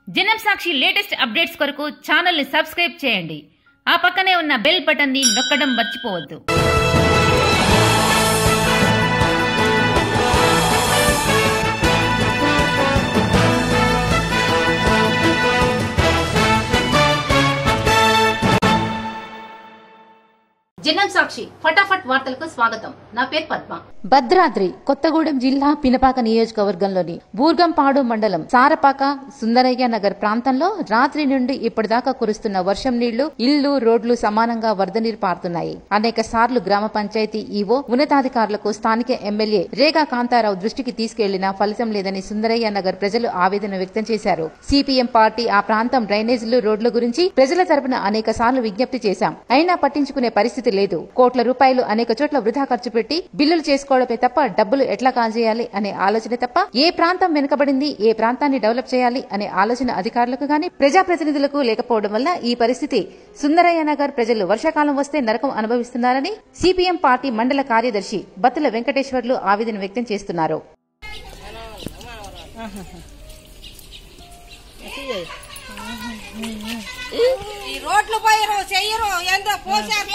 జనం Sakshi latest updates కొరకు ఛానల్ని సబ్స్క్రైబ్ చేయండి ఆ పక్కనే ఉన్న బెల్ బటన్ని నొక్కడం మర్చిపోవద్దు జనం సాక్షి ఫటాఫట్ వార్తలకు స్వాగతం నా పేరు పద్మ భద్రాద్రి కొత్తగూడెం జిల్లా పినపాక నియోజకవర్గంలోని బూర్గంపాడు మండలం సారపాక సుందరయ్య నగర్ ప్రాంతంలో రాత్రి నుండి ఇప్పటిదాకా కురుస్తున్న వర్షం నీళ్లు ఇళ్లు రోడ్లు సమానంగా వరద నీరు పారుతున్నాయి అనేక సార్లు గ్రామ పంచాయతీ ఈవో ఉన్నతాధికారులకు స్థానిక ఎమ్మెల్యే రేగా కాంతారావు దృష్టికి తీసుకెళ్లినా ఫలితం లేదని సుందరయ్య నగర్ ప్రజలు ఆవేదన వ్యక్తం చేశారు సిపిఎం పార్టీ ఆ ప్రాంతం డ్రైనేజీలు రోడ్ల గురించి ప్రజల తరపున అనేక సార్లు విజ్ఞప్తి చేశాం అయినా పట్టించుకునే పరిస్థితి లేదు కోట్ల రూపాయలు అనేక చోట్ల వృధా ఖర్చు పెట్టి బిల్లులు చేసుకోవడమే తప్ప డబ్బులు ఎట్లా కాజేయాలి అనే ఆలోచన తప్ప ఏ ప్రాంతం వెనుకబడింది ఏ ప్రాంతాన్ని డెవలప్ చేయాలి అనే ఆలోచన అధికారులకు గాని ప్రజాప్రతినిధులకు లేకపోవడం వల్ల ఈ పరిస్థితి సుందరయ్య నగర్ ప్రజలు వర్షాకాలం వస్తే నరకం అనుభవిస్తున్నారని సిపిఎం పార్టీ మండల కార్యదర్శి బత్తుల వెంకటేశ్వర్లు ఆవేదన వ్యక్తం చేస్తున్నారు ఈ రోడ్లు పోయరు చెయ్యరు ఎంత పోసారు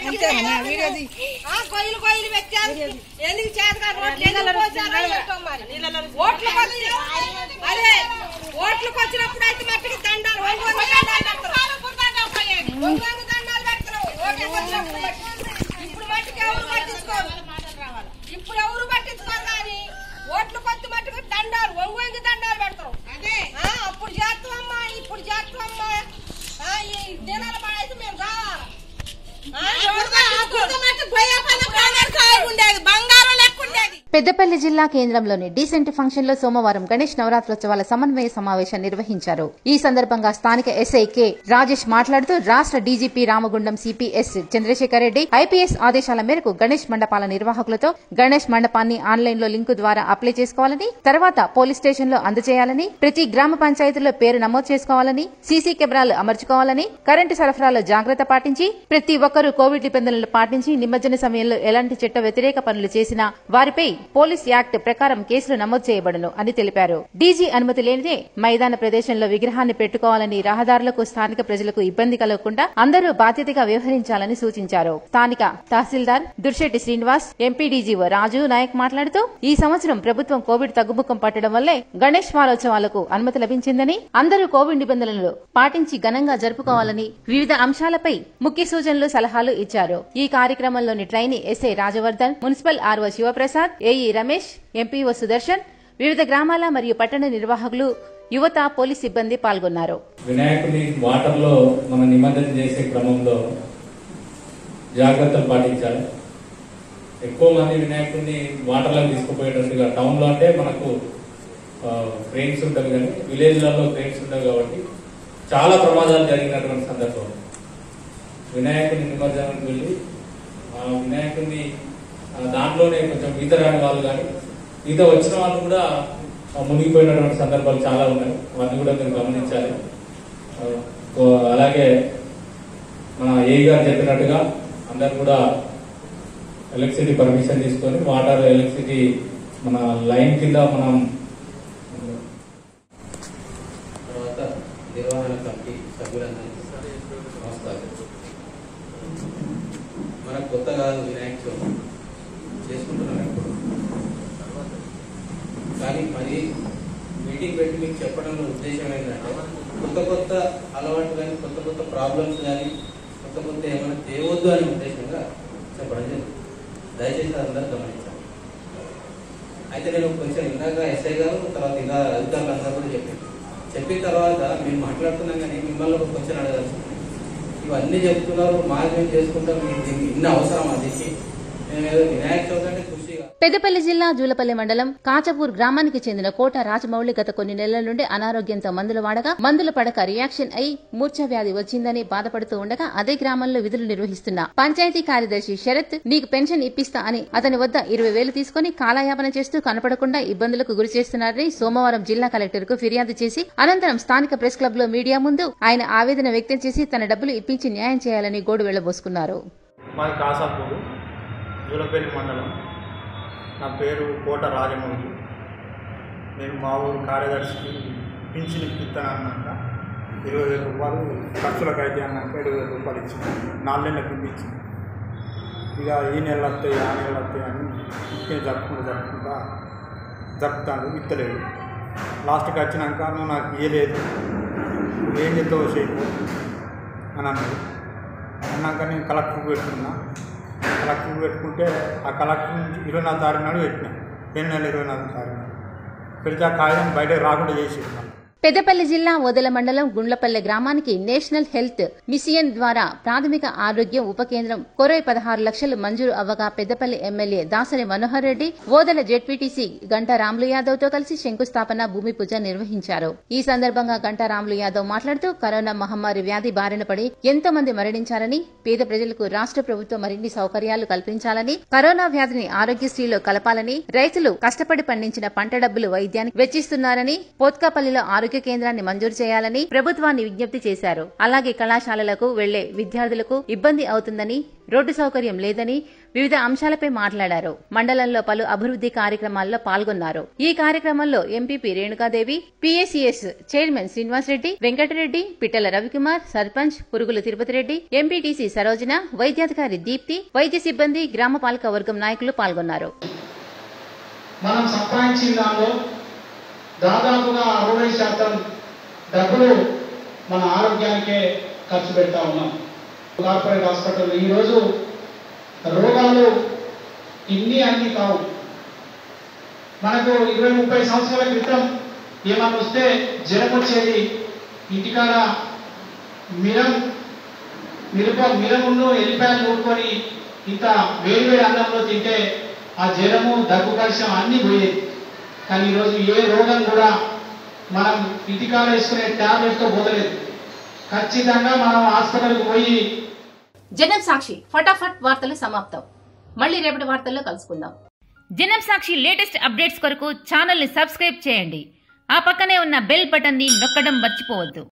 ఆ, గొయ్యలు గొయ్యలు పెట్టారు ఎందుకు చేతగా రోడ్లు ఎందుకు పోసారో ఏంటో మరి. ఓట్లకు వచ్చి అదే ఓట్లకు వచ్చినప్పుడు అయితే మట్టికి దండాలు ఒంగోలు దండాలు పెడతారు. ఒంగోలు దండాలు పెడతారు. ఓట్లకు వచ్చినప్పుడు మట్టికి. ఇప్పుడు మట్టికి ఎవరు పట్టించుకోరు ఇప్పుడు ఎవరు పట్టించుకోరు కానీ ఓట్లు కొత్త మట్టుకు దండాలు ఒంగోలు దండాలు పెడతారు అదే అప్పుడు చేస్తామమ్మా ఇప్పుడు చేస్తామమ్మా ఆ, ఈ దినాల పడైతే మేము కావాలి ఉండేది బంగారం లెక్క ఉండేది పెద్దపల్లి జిల్లా కేంద్రంలోని డీసెంట్ ఫంక్షన్ లో సోమవారం గణేష్ నవరాత్రోత్సవాల సమన్వయ సమావేశం నిర్వహించారు ఈ సందర్భంగా స్థానిక ఎస్ఐ కె రాజేష్ మాట్లాడుతూ రాష్ట్ర DGP Ramagundam CPS Chandrasekhar Reddy IPS ఆదేశాల మేరకు గణేష్ మండపాల నిర్వాహకులతో గణేష్ మండపాన్ని ఆన్లైన్ లో లింకు ద్వారా అప్లై చేసుకోవాలని తర్వాత పోలీస్ స్టేషన్ లో అందజేయాలని ప్రతి గ్రామ పంచాయతీలో పేరు నమోదు చేసుకోవాలని సీసీ కెమెరాలు అమర్చుకోవాలని కరెంటు సరఫరాలో జాగ్రత్త పాటించి ప్రతి ఒక్కరూ కోవిడ్ నిబంధనలు పాటించి నిమజ్జన సమయంలో ఎలాంటి చట్ట వ్యతిరేక పనులు చేసినా వారిపై పోలీస్ యాక్ట్ ప్రకారం కేసులు నమోదు చేయబడును అని తెలిపారు డీజీ అనుమతి లేనిదే మైదాన ప్రదేశంలో విగ్రహాన్ని పెట్టుకోవాలని రహదారులకు స్థానిక ప్రజలకు ఇబ్బంది కలగకుండా అందరూ బాధ్యతగా వ్యవహరించాలని సూచించారు స్థానిక తహసీల్దార్ దుర్శెట్టి శ్రీనివాస్ ఎంపీడీజీఓ రాజు నాయక్ మాట్లాడుతూ ఈ సంవత్సరం ప్రభుత్వం కోవిడ్ తగ్గుముఖం పట్టడం వల్లే గణేష్ వారోత్సవాలకు అనుమతి లభించిందని అందరూ కోవిడ్ నిబంధనలు పాటించి ఘనంగా జరుపుకోవాలని వివిధ అంశాలపై ముఖ్య సూచనలు సలహాలు ఇచ్చారు ఈ కార్యక్రమంలోని trainee SI Rajavardhan municipal RO Sivaprasad AE Ramesh MPO Sudarshan వివిధ గ్రామాల మరియు పట్టణ నిర్వాహకులు యువత పోలీస్ సిబ్బంది పాల్గొన్నారు వినాయకుని వాటర్లో మనం నిమజ్జనం చేసే క్రమంలో జాగ్రత్తలు పాటించాలి ఎక్కువ మంది వినాయకుడిని వాటర్లో తీసుకుపోయేటట్టుగా టౌన్లో అంటే మనకు ట్రైన్స్ ఉంటుంది కానీ విలేజ్లలో ట్రైన్స్ ఉండవు కాబట్టి చాలా ప్రమాదాలు జరిగినటువంటి సందర్భం వినాయకుని నిమజ్జనానికి వెళ్ళి ఆ వినాయకుడిని ఆ దాంట్లోనే కొంచెం ఈత రాని వాళ్ళు కానీ ఈత వచ్చిన వాళ్ళు కూడా ఆ మునిగిపోయినటువంటి సందర్భాలు చాలా ఉన్నాయి అవన్నీ కూడా మీరు గమనించాలి ఆ, ఓ, అలాగే మన ఏ గారు చెప్పినట్టుగా అందరు కూడా ఎలక్ట్రిసిటీ పర్మిషన్ తీసుకొని వాటర్ ఎలక్ట్రిసిటీ మన లైన్ కింద మనం తర్వాత నిర్వహణ కమిటీ సభ్యులందరికీ నమస్కారం మనకు కొత్త కాదు వినాయక చవితి చేసుకుంటున్నాం ఇప్పుడు కానీ మరి మీటింగ్ పెట్టి మీకు చెప్పడంలో ఉద్దేశం ఏంటంటే కొత్త కొత్త అలవాటు కానీ కొత్త కొత్త ప్రాబ్లమ్స్ కానీ కొత్త కొత్త ఏమైనా తేవద్దు అనే ఉద్దేశంగా చెప్పడం జరిగింది దయచేసి అందరూ గమనించాలి అయితే నేను కొంచెం ఇందాక ఎస్ఐ గారు తర్వాత ఇంకా అధికారులు అందరూ కూడా చెప్పాను చెప్పిన తర్వాత మేము మాట్లాడుతున్నాం కానీ మిమ్మల్ని ఒక క్వశ్చన్ అడగాల్సి ఉంది. ఇవన్నీ చెప్తున్నారు మార్గం చేసుకుంటాం మీకు దీనికి ఇన్ని అవసరం అది మేము ఏదో వినాయక చవితి అంటే ఖుషిగా పెద్దపల్లి జిల్లా జూలపల్లి మండలం కాచపూర్ గ్రామానికి చెందిన కోట రాజమౌళి గత కొన్ని నెలల నుండి అనారోగ్యంతో మందులు వాడగా మందులు పడక రియాక్షన్ అయి మూర్ఛ వ్యాధి వచ్చిందని బాధపడుతూ ఉండగా అదే గ్రామంలో విధులు నిర్వహిస్తున్న పంచాయతీ కార్యదర్శి శరత్ నీకు పెన్షన్ ఇప్పిస్తా అని అతని వద్ద ఇరవై వేలు తీసుకుని కాలయాపన చేస్తూ కనపడకుండా ఇబ్బందులకు గురి చేస్తున్నారని సోమవారం జిల్లా కలెక్టర్ కు ఫిర్యాదు చేసి అనంతరం స్థానిక ప్రెస్ క్లబ్ లో మీడియా ముందు ఆయన ఆవేదన వ్యక్తం చేసి తన డబ్బులు ఇప్పించి న్యాయం చేయాలని గోడు వెళ్లబోసుకున్నారు మాది కాసాపూరు జూలపల్లి మండలం నా పేరు కోట రాజమౌళి నేను మా ఊరు కార్యదర్శికి పింఛన్ ఇప్పిస్తానన్నాక ఇరవై వేల రూపాయలు ఖర్చులకు అయితే అన్నాక ఇరవై వేల రూపాయలు ఇచ్చింది నాలుగు నెలలకు ఇప్పించింది ఇక ఈ నెల వస్తాయి ఆ నెలలు వస్తాయి అని ఇంకే జరుపుకుంటూ జరుపుకుంటా జరుపుతాడు ఇత్తలేదు లాస్ట్కి వచ్చినాక నువ్వు నాకు ఇయ్యలేదు నువ్వు ఏం చెప్తావో చేయకు అని అన్నాడు అన్నాక నేను కలెక్టర్కి పెట్టుకున్నా కలెక్టర్కి పెట్టుకుంటే ఆ కలెక్టర్ నుంచి ఇరవై నాలుగు తారీఖు నాడు పెట్టినా రెండు నెలల ఇరవై నాలుగు తారీఖు నాడు పెడితే ఆ కాగితం బయటకు రాకుండా చేసి పెద్దపల్లి జిల్లా ఓదెల మండలం గుండ్లపల్లె గ్రామానికి నేషనల్ హెల్త్ మిషన్ ద్వారా ప్రాథమిక ఆరోగ్య ఉప కేంద్రం కొరై పదహారు లక్షలు మంజూరు అవ్వగా పెద్దపల్లి ఎమ్మెల్యే దాసరి మనోహర్ రెడ్డి ఓదెల జెడ్పీటీసీ గంటా రాములు యాదవ్ తో కలిసి శంకుస్థాపన భూమి పూజ నిర్వహించారు ఈ సందర్భంగా గంటా రాములు యాదవ్ మాట్లాడుతూ కరోనా మహమ్మారి వ్యాధి బారిన పడి ఎంతో మంది మరణించారని పేద ప్రజలకు రాష్ట్ర ప్రభుత్వం మరిన్ని సౌకర్యాలు కల్పించాలని కరోనా వ్యాధిని ఆరోగ్యశ్రీలో కలపాలని రైతులు కష్టపడి పండించిన పంట డబ్బులు వైద్యానికి వెచ్చిస్తున్నారని పోత్కాపల్లిలో ఆరోగ్య కేంద్రాన్ని మంజూరు చేయాలని ప్రభుత్వాన్ని విజ్ఞప్తి చేశారు అలాగే కళాశాలలకు వెళ్లే విద్యార్థులకు ఇబ్బంది అవుతుందని రోడ్డు సౌకర్యం లేదని వివిధ అంశాలపై మాట్లాడారు మండలంలో పలు అభివృద్ది కార్యక్రమాల్లో పాల్గొన్నారు ఈ కార్యక్రమంలో MPP Renukadevi PACS chairman Srinivasareddy Venkatareddy Pittala Ravikumar sarpanch Purugula Tirupati Reddy MPTC Sarojana వైద్యాధికారి దీప్తి వైద్య సిబ్బంది గ్రామ పాలక వర్గం నాయకులు పాల్గొన్నారు మనం సంపాదించిన దానిలో దాదాపుగా అరవై శాతం డబ్బులు మన ఆరోగ్యానికే ఖర్చు పెడతా ఉన్నాం కార్పొరేట్ హాస్పిటల్ ఈరోజు రోగాలు ఇన్ని అన్ని కావు మనకు ఇరవై ముప్పై సంవత్సరాల క్రితం ఏమన్నా వస్తే జ్వరం వచ్చేది ఇంటికాడ మిరం మిరప మిరమును ఎల్లిపాయలు నూరుకొని ఇంత వేడి వేడి అన్నంలో తింటే ఆ జ్వరము దగ్గు కలిసం అన్నీ పోయేది కానీ ఈరోజు ఏ రోగం కూడా మనం ఇంటికాడ వేసుకునే టాబ్లెట్తో పోతలేదు ఖచ్చితంగా మనం హాస్పిటల్కి పోయి జనం సాక్షి ఫటాఫట్ వార్తలు సమాప్తం మళ్ళీ రేపటి వార్తల్లో కలుసుకుందాం జనం సాక్షి లేటెస్ట్ అప్డేట్స్ కొరకు ఛానల్ ని సబ్స్క్రైబ్ చేయండి ఆ పక్కనే ఉన్న బెల్ బటన్ ని నొక్కడం మర్చిపోవద్దు